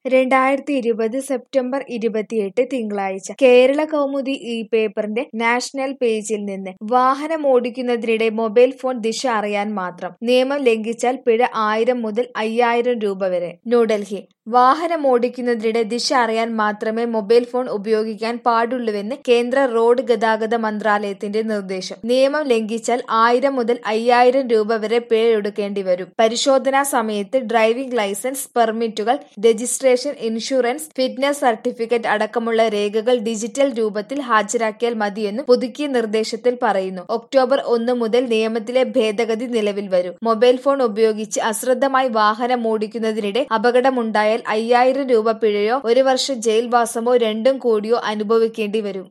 രണ്ടായിരത്തി ഇരുപത് സെപ്റ്റംബർ ഇരുപത്തിയെട്ട് തിങ്കളാഴ്ച കേരള കൗമുദി ഈ പേപ്പറിന്റെ നാഷണൽ പേജിൽ നിന്ന് വാഹനമോടിക്കുന്നതിനിടെ മൊബൈൽ ഫോൺ ദിശ അറിയാൻ മാത്രം നിയമം ലംഘിച്ചാൽ പിഴ ആയിരം മുതൽ അയ്യായിരം രൂപ വരെ ന്യൂഡൽഹി വാഹനമോടിക്കുന്നതിനിടെ ദിശ അറിയാൻ മാത്രമേ മൊബൈൽ ഫോൺ ഉപയോഗിക്കാൻ പാടുള്ളൂവെന്ന് കേന്ദ്ര റോഡ് ഗതാഗത മന്ത്രാലയത്തിന്റെ നിർദ്ദേശം നിയമം ലംഘിച്ചാൽ ആയിരം മുതൽ അയ്യായിരം രൂപ വരെ പിഴ ഒടുക്കേണ്ടി വരും പരിശോധനാ സമയത്ത് ഡ്രൈവിംഗ് ലൈസൻസ് പെർമിറ്റുകൾ രജിസ്ട്രേഷൻ ഇൻഷുറൻസ് ഫിറ്റ്നസ് സർട്ടിഫിക്കറ്റ് അടക്കമുള്ള രേഖകൾ ഡിജിറ്റൽ രൂപത്തിൽ ഹാജരാക്കിയാൽ മതിയെന്നും പുതുക്കിയ നിർദ്ദേശത്തിൽ പറയുന്നു ഒക്ടോബർ ഒന്ന് മുതൽ നിയമത്തിലെ ഭേദഗതി നിലവിൽ വരും മൊബൈൽ ഫോൺ ഉപയോഗിച്ച് അശ്രദ്ധമായി വാഹനം ഓടിക്കുന്നതിനിടെ അപകടമുണ്ടായാൽ അയ്യായിരം രൂപ പിഴയോ ഒരു വർഷം ജയിൽവാസമോ രണ്ടും കൂടിയോ അനുഭവിക്കേണ്ടി വരും